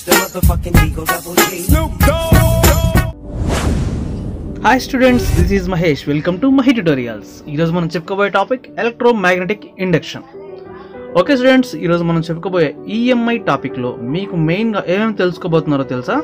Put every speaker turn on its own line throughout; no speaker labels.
the motherfucking Eagle Double G.
Hi students this is Mahesh welcome to Mahi tutorials ఈరోజు మనం చెప్పుకోబోయే topic electromagnetic induction okay students ఈరోజు మనం చెప్పుకోబోయే ఈఎంఐ టాపిక్లో మీకు మెయిన్గా ఏమేమి తెలుసుకోబోతున్నారో తెలుసా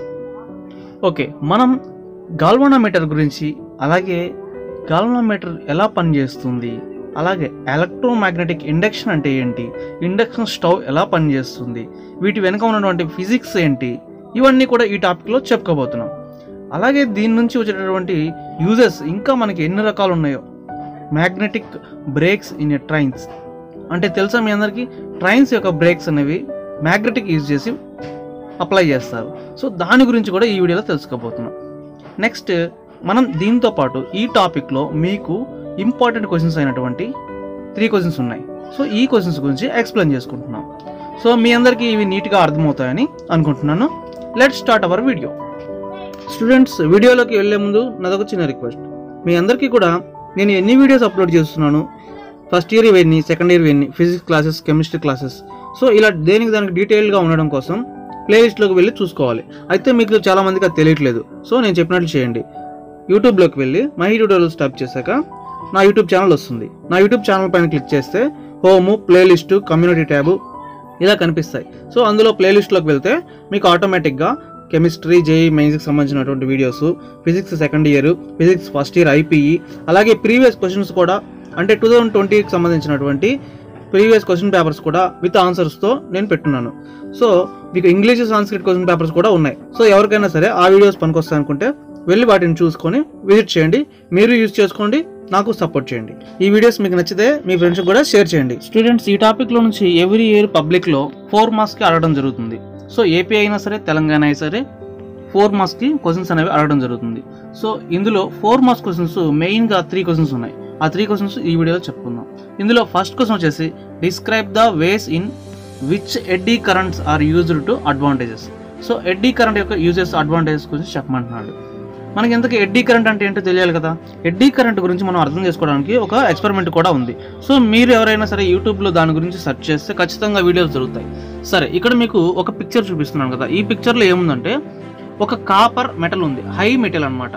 ఓకే మనం గాల్వనామీటర్ గురించి అలాగే గాల్వనామీటర్ ఎలా పనిచేస్తుంది అలాగే ఎలక్ట్రోమాగ్నెటిక్ ఇండక్షన్ అంటే ఏంటి ఇండక్షన్ స్టవ్ ఎలా పనిచేస్తుంది వీటి వెనుక ఉన్నటువంటి ఫిజిక్స్ ఏంటి ఇవన్నీ కూడా ఈ టాపిక్లో చెప్పుకోబోతున్నాం అలాగే దీని నుంచి వచ్చేటటువంటి యూజెస్ ఇంకా మనకి ఎన్ని రకాలు ఉన్నాయో magnetic brakes in a trains అంటే తెలుసా మీ అందరికీ ట్రైన్స్ యొక్క బ్రేక్స్ అనేవి మ్యాగ్నెటిక్ యూజ్ చేసి అప్లై చేస్తారు సో దాని గురించి కూడా ఈ వీడియోలో తెలుసుకోబోతున్నాం నెక్స్ట్ మనం దీంతో పాటు ఈ టాపిక్లో మీకు ఇంపార్టెంట్ క్వశ్చన్స్ అయినటువంటి త్రీ క్వశ్చన్స్ ఉన్నాయి సో ఈ క్వశ్చన్స్ గురించి ఎక్స్ప్లెయిన్ చేసుకుంటున్నాం సో మీ అందరికీ ఇవి నీట్గా అర్థమవుతాయని అనుకుంటున్నాను let start our video students వీడియోలోకి వెళ్ళే ముందు నాదొక చిన్న రిక్వెస్ట్ మీ అందరికీ కూడా నేను ఎన్ని వీడియోస్ అప్లోడ్ చేస్తున్నాను ఫస్ట్ ఇయర్ ఇవన్నీ సెకండ్ ఇయర్ ఇవన్నీ physics classes chemistry classes so ఇలా దేనికి దానికి డీటెయిల్గా ఉండడం కోసం ప్లేలిస్ట్లోకి వెళ్ళి చూసుకోవాలి అయితే మీకు చాలా మందికి అది తెలియట్లేదు సో నేను చెప్పినట్లు చేయండి యూట్యూబ్లోకి వెళ్ళి మహి ట్యూటోరియల్స్ టైప్ చేశాక నా యూట్యూబ్ ఛానల్ వస్తుంది నా యూట్యూబ్ ఛానల్ పైన క్లిక్ చేస్తే హోము ప్లేలిస్టు కమ్యూనిటీ ట్యాబు ఇలా కనిపిస్తాయి సో అందులో ప్లేలిస్ట్లోకి వెళ్తే మీకు ఆటోమేటిక్గా కెమిస్ట్రీ జేఈ మెయిన్స్కి సంబంధించినటువంటి videos physics second year physics first year IPE అలాగే ప్రీవియస్ క్వశ్చన్స్ కూడా అంటే టూ థౌజండ్ ట్వంటీకి సంబంధించినటువంటి ప్రీవియస్ క్వశ్చన్ పేపర్స్ కూడా విత్ ఆన్సర్స్తో నేను పెట్టున్నాను సో మీకు ఇంగ్లీష్ సాంస్క్రిట్ క్వశ్చన్ పేపర్స్ కూడా ఉన్నాయి సో ఎవరికైనా సరే ఆ వీడియోస్ పనికొస్తాయి అనుకుంటే వెళ్ళి వాటిని చూసుకొని విజిట్ చేయండి మీరు యూజ్ చేసుకోండి నాకు సపోర్ట్ చేయండి ఈ వీడియోస్ మీకు నచ్చితే మీ ఫ్రెండ్స్ కూడా షేర్ చేయండి స్టూడెంట్స్ ఈ టాపిక్లో నుంచి ఎవ్రీ ఇయర్ పబ్లిక్లో ఫోర్ మార్క్స్కి అడగడం జరుగుతుంది సో ఏపీ అయినా సరే తెలంగాణ అయినా సరే ఫోర్ మార్క్స్కి క్వశ్చన్స్ అనేవి అడగడం జరుగుతుంది సో ఇందులో ఫోర్ మార్క్స్ క్వశ్చన్స్ మెయిన్గా త్రీ క్వశ్చన్స్ ఉన్నాయి ఆ త్రీ క్వశ్చన్స్ ఈ వీడియోలో చెప్పుకుందాం ఇందులో ఫస్ట్ క్వశ్చన్ వచ్చేసి describe the ways in which eddy currents are used to advantages so eddy current యొక్క యూజెస్ అడ్వాంటేజెస్ గురించి చెప్పమంటున్నాడు మనకి ఎంతకి ఎడ్డీ కరెంట్ అంటే ఏంటో తెలియాలి కదా ఎడ్డీ కరెంట్ గురించి మనం అర్థం చేసుకోవడానికి ఒక ఎక్స్పెరిమెంట్ కూడా ఉంది సో మీరు ఎవరైనా సరే యూట్యూబ్లో దాని గురించి సెర్చ్ చేస్తే ఖచ్చితంగా వీడియోస్ దొరుకుతాయి సరే ఇక్కడ మీకు ఒక పిక్చర్ చూపిస్తున్నాను కదా ఈ పిక్చర్లో ఏముందంటే ఒక కాపర్ మెటల్ ఉంది హై మెటల్ అన్నమాట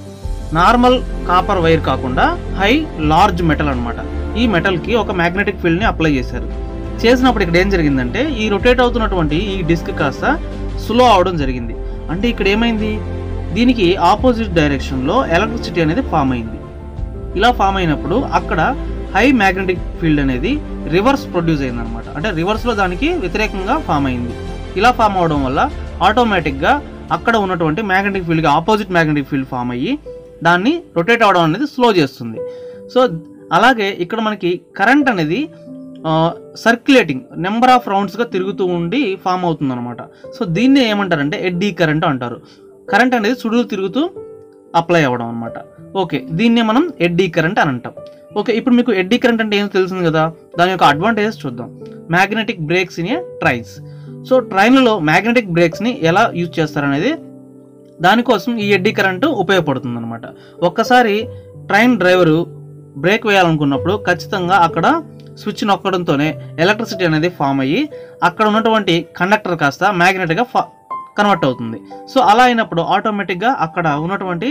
నార్మల్ కాపర్ వైర్ కాకుండా హై లార్జ్ మెటల్ అన్నమాట ఈ మెటల్కి ఒక మ్యాగ్నెటిక్ ఫీల్డ్ని అప్లై చేశారు చేసినప్పుడు ఇక్కడ ఏం జరిగిందంటే ఈ రొటేట్ అవుతున్నటువంటి ఈ డిస్క్ కాస్త స్లో అవడం జరిగింది అంటే ఇక్కడ ఏమైంది దీనికి ఆపోజిట్ డైరెక్షన్లో ఎలక్ట్రిసిటీ అనేది ఫామ్ అయింది ఇలా ఫామ్ అయినప్పుడు అక్కడ హై మ్యాగ్నెటిక్ ఫీల్డ్ అనేది రివర్స్ ప్రొడ్యూస్ అయింది అనమాట అంటే రివర్స్లో దానికి వ్యతిరేకంగా ఫామ్ అయింది ఇలా ఫామ్ అవడం వల్ల ఆటోమేటిక్గా అక్కడ ఉన్నటువంటి మ్యాగ్నెటిక్ ఫీల్డ్కి ఆపోజిట్ మ్యాగ్నెటిక్ ఫీల్డ్ ఫామ్ అయ్యి దాన్ని రొటేట్ అవడం అనేది స్లో చేస్తుంది సో అలాగే ఇక్కడ మనకి కరెంట్ అనేది సర్క్యులేటింగ్ నెంబర్ ఆఫ్ రౌండ్స్గా తిరుగుతూ ఉండి ఫామ్ అవుతుంది అనమాట సో దీన్ని ఏమంటారంటే ఎడ్డీ కరెంట్ అంటారు కరెంట్ అనేది సుడులు తిరుగుతూ అప్లై అవ్వడం అనమాట ఓకే దీన్నే మనం ఎడ్డీ కరెంట్ అని అంటాం ఓకే ఇప్పుడు మీకు ఎడ్డీ కరెంట్ అంటే ఏం తెలిసింది కదా దాని యొక్క అడ్వాంటేజెస్ చూద్దాం magnetic brakes in a trains so ట్రైన్లలో మ్యాగ్నెటిక్ బ్రేక్స్ని ఎలా యూజ్ చేస్తారనేది దానికోసం ఈ ఎడ్డీ కరెంటు ఉపయోగపడుతుంది అనమాట ఒక్కసారి ట్రైన్ డ్రైవరు బ్రేక్ వేయాలనుకున్నప్పుడు ఖచ్చితంగా అక్కడ స్విచ్ నొక్కడంతోనే ఎలక్ట్రిసిటీ అనేది ఫామ్ అయ్యి అక్కడ ఉన్నటువంటి కండక్టర్ కాస్త మ్యాగ్నెట్గా ఫా కన్వర్ట్ అవుతుంది సో అలా అయినప్పుడు ఆటోమేటిక్గా అక్కడ ఉన్నటువంటి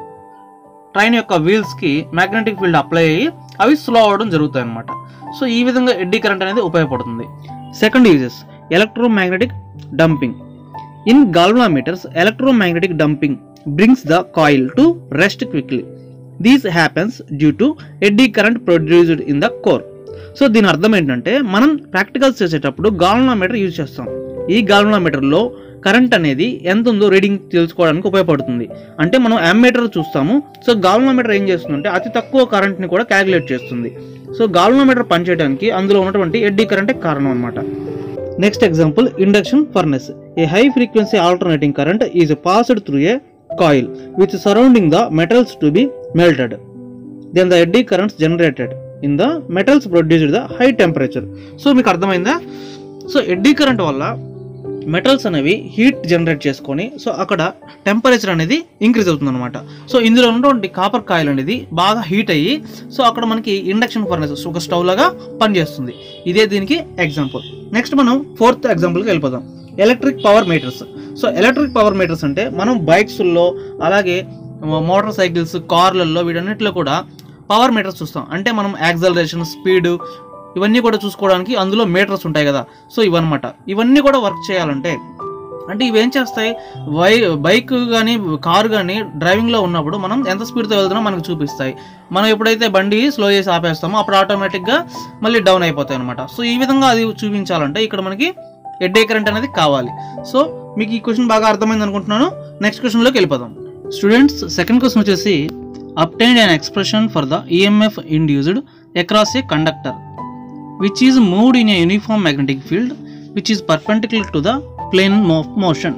ట్రైన్ యొక్క వీల్స్కి మ్యాగ్నెటిక్ ఫీల్డ్ అప్లై అయ్యి అవి స్లో అవ్వడం జరుగుతాయి అనమాట సో ఈ విధంగా ఎడ్డీ కరెంట్ అనేది ఉపయోగపడుతుంది second uses electromagnetic damping in galvanometers electromagnetic damping brings the coil to rest quickly these happens due to eddy current produced in the core so దీని అర్థం ఏంటంటే మనం ప్రాక్టికల్స్ చేసేటప్పుడు గాల్వనామీటర్ యూజ్ చేస్తాం ఈ గాల్వనామీటర్లో కరెంట్ అనేది ఎంత ఉందో రీడింగ్ తెలుసుకోవడానికి ఉపయోగపడుతుంది అంటే మనం అమ్మీటర్ చూస్తాము సో గాల్వనామీటర్ ఏం చేస్తుందంటే అతి తక్కువ కరెంట్ని కూడా క్యాలిక్యులేట్ చేస్తుంది సో గాల్వనామీటర్ పనిచేయడానికి అందులో ఉన్నటువంటి ఎడ్డీ కరెంటే కారణం అనమాట next example induction furnace a high frequency alternating current is passed through a coil with surrounding the metals to be melted then the eddy currents generated in the metals produced the high temperature so మీకు అర్థమైందా so eddy current వల్ల metals అనేవి heat generate చేసుకొని so అక్కడ temperature అనేది increase అవుతుంది అనమాట so ఇందులో ఉన్నటువంటి కాపర్ కాయిల్ అనేది బాగా హీట్ అయ్యి సో అక్కడ మనకి ఇండక్షన్ ఫర్నెస్ ఒక స్టవ్ లాగా పనిచేస్తుంది ఇదే దీనికి ఎగ్జాంపుల్ నెక్స్ట్ మనం ఫోర్త్ ఎగ్జాంపుల్కి వెళ్ళిపోదాం electric power meters so electric power meters అంటే మనం బైక్స్లో అలాగే మోటార్ సైకిల్స్ కార్లలో వీటన్నిటిలో కూడా పవర్ మీటర్స్ చూస్తాం అంటే మనం యాక్సలరేషన్ స్పీడ్ ఇవన్నీ కూడా చూసుకోవడానికి అందులో మీటర్స్ ఉంటాయి కదా సో ఇవన్నమాట ఇవన్నీ కూడా వర్క్ చేయాలంటే అంటే ఇవేం చేస్తాయి బై బైక్ కానీ కారు కానీ డ్రైవింగ్లో ఉన్నప్పుడు మనం ఎంత స్పీడ్తో వెళ్తున్నామో మనకు చూపిస్తాయి మనం ఎప్పుడైతే బండి స్లో చేసి ఆపేస్తామో అప్పుడు ఆటోమేటిక్గా మళ్ళీ డౌన్ అయిపోతాయి అనమాట సో ఈ విధంగా అది చూపించాలంటే ఇక్కడ మనకి ఎడ్డే కరెంట్ అనేది కావాలి సో మీకు ఈ క్వశ్చన్ బాగా అర్థమైంది అనుకుంటున్నాను నెక్స్ట్ క్వశ్చన్లోకి వెళ్ళిపోదాం స్టూడెంట్స్ సెకండ్ క్వశ్చన్ వచ్చేసి obtained an expression for the EMF induced across a conductor which is moved in a uniform magnetic field which is perpendicular to the plane of motion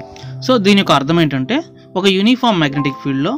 so దీని యొక్క అర్థం ఏంటంటే ఒక uniform magnetic ఫీల్డ్లో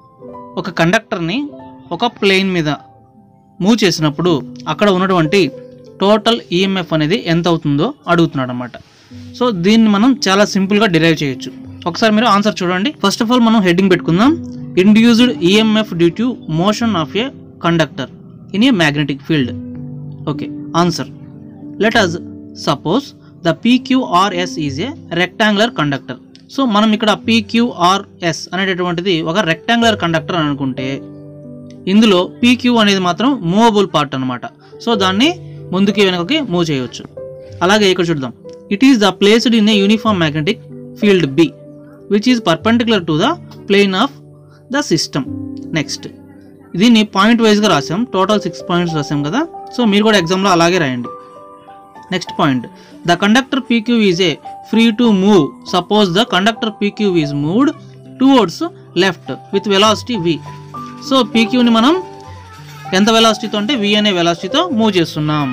ఒక కండక్టర్ని ఒక plane మీద మూవ్ చేసినప్పుడు అక్కడ ఉన్నటువంటి టోటల్ ఈఎంఎఫ్ అనేది ఎంత అవుతుందో అడుగుతున్నాడు అనమాట సో దీన్ని మనం చాలా సింపుల్గా డిరైవ్ చేయొచ్చు ఒకసారి మీరు ఆన్సర్ చూడండి ఫస్ట్ ఆఫ్ ఆల్ మనం హెడ్డింగ్ పెట్టుకుందాం induced EMF due to motion of a conductor in a magnetic field okay answer let us suppose the PQRS is a rectangular conductor so మనం ఇక్కడ పీక్యూఆర్ఎస్ అనేటటువంటిది ఒక రెక్టాంగులర్ కండక్టర్ అని అనుకుంటే ఇందులో PQ అనేది మాత్రం మూవబుల్ పార్ట్ అనమాట సో దాన్ని ముందుకి వెనకకి మూవ్ చేయవచ్చు అలాగే ఇక్కడ చూద్దాం it is the placed in a uniform magnetic field B which is perpendicular to the plane of the system next దీన్ని పాయింట్ వైజ్గా రాసాం టోటల్ సిక్స్ పాయింట్స్ రాసాం కదా సో మీరు కూడా ఎగ్జామ్లో అలాగే రాయండి next point the conductor PQ is a free to move suppose the conductor PQ is moved towards left with velocity V so పీక్యూని మనం ఎంత వెలాసిటీతో అంటే వి అనే వెలాసిటీతో మూవ్ చేస్తున్నాం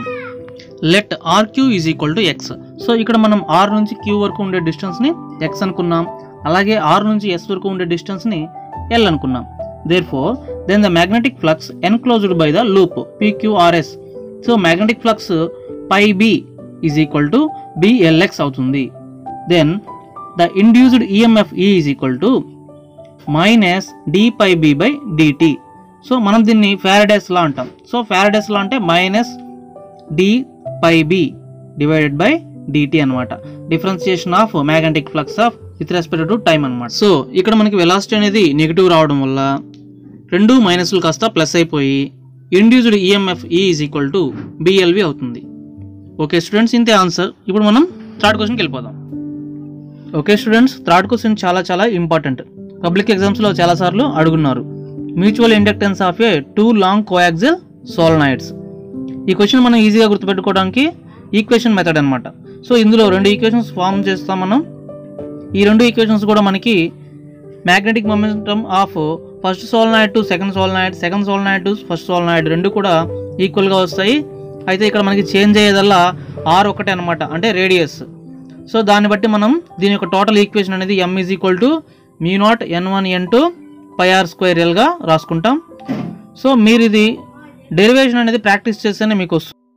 let RQ is equal to X so ఇక్కడ మనం ఆర్ నుంచి క్యూ వరకు ఉండే డిస్టెన్స్ని ఎక్స్ అనుకున్నాం అలాగే ఆర్ నుంచి ఎస్ వరకు ఉండే డిస్టెన్స్ని ఎల్ అనుకున్నాం therefore then the magnetic flux enclosed by the loop PQRS so magnetic flux phi B is equal to BLX అవుతుంది then the induced EMF E is equal to minus D phi B by DT so మనం దీన్ని Faraday's law అంటాం so Faraday's law అంటే minus D phi B divided by DT అనమాట differentiation of magnetic flux of with respect to time అనమాట so ఇక్కడ మనకి velocity అనేది negative రావడం వల్ల రెండు మైనస్లు కాస్త ప్లస్ అయిపోయి induced EMF E is equal to BLV అవుతుంది ఓకే స్టూడెంట్స్ ఇంతే ఆన్సర్ ఇప్పుడు మనం థర్డ్ క్వశ్చన్కి వెళ్ళిపోదాం ఓకే స్టూడెంట్స్ థర్డ్ క్వశ్చన్ చాలా చాలా ఇంపార్టెంట్ పబ్లిక్ ఎగ్జామ్స్లో చాలాసార్లు అడుగున్నారు mutual inductance of a two long coaxial solenoids ఈ క్వశ్చన్ మనం ఈజీగా గుర్తుపెట్టుకోవడానికి ఈక్వేషన్ మెథడ్ అనమాట సో ఇందులో రెండు ఈక్వేషన్స్ ఫామ్ చేస్తాం మనం ఈ రెండు ఈక్వేషన్స్ కూడా మనకి magnetic momentum of first solenoid to second solenoid second solenoid to first solenoid రెండు కూడా ఈక్వల్గా వస్తాయి అయితే ఇక్కడ మనకి చేంజ్ అయ్యేదల్లా ఆర్ ఒకటే అనమాట అంటే రేడియస్ సో దాన్ని బట్టి మనం దీని యొక్క టోటల్ ఈక్వేషన్ అనేది M is equal to mu naught N one N two pi R square ఎల్గా రాసుకుంటాం సో మీరు ఇది డెరివేషన్ అనేది ప్రాక్టీస్ చేస్తేనే మీకు వస్తుంది